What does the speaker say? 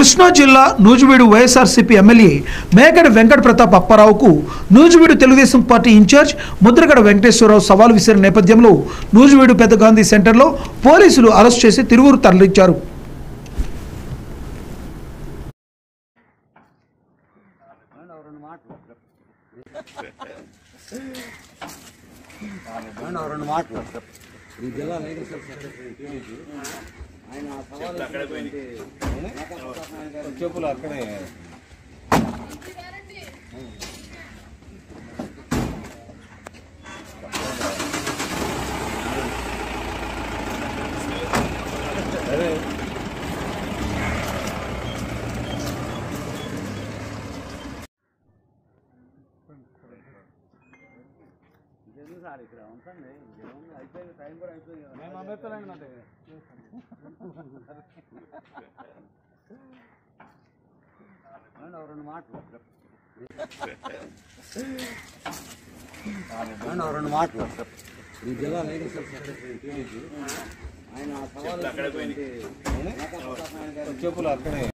కృష్ణా జిల్లా Nuzvid YSRCP MLA మేకడ వెంకట ప్రతాప్ అప్పారావుకు నూజివీడు తెలుగుదేశం పార్టీ ఇన్ఛార్జ్ ముద్రగడ వెంకటేశ్వరరావు సవాల్ విసిరిన నేపథ్యంలో నూజివీడు పెద్ద గాంధీ సెంటర్లో పోలీసులు అరెస్ట్ చేసి తిరువురు తరలించారు ఏమన్నా ఓ రెండు మాటలు ఈ జిల్లా లైగసల్ సెక్రటరీ టీడీపీ ఆయన సవాల్ చెప్పులు అక్కడే సార్ ఇక్కడ ఉంటుంది అయిపోయింది టైం కూడా అయిపోయింది కదా మేము అభ్యర్థులండి మాట ఏమన్నా ఓ రెండు మాటలు ఏమన్నా ఓ రెండు మాటలు ఈ జిల్లా లైగసల్ సెక్రటరీ టీడీపీ ఆయన సవాల్ చెప్పులు అక్కడే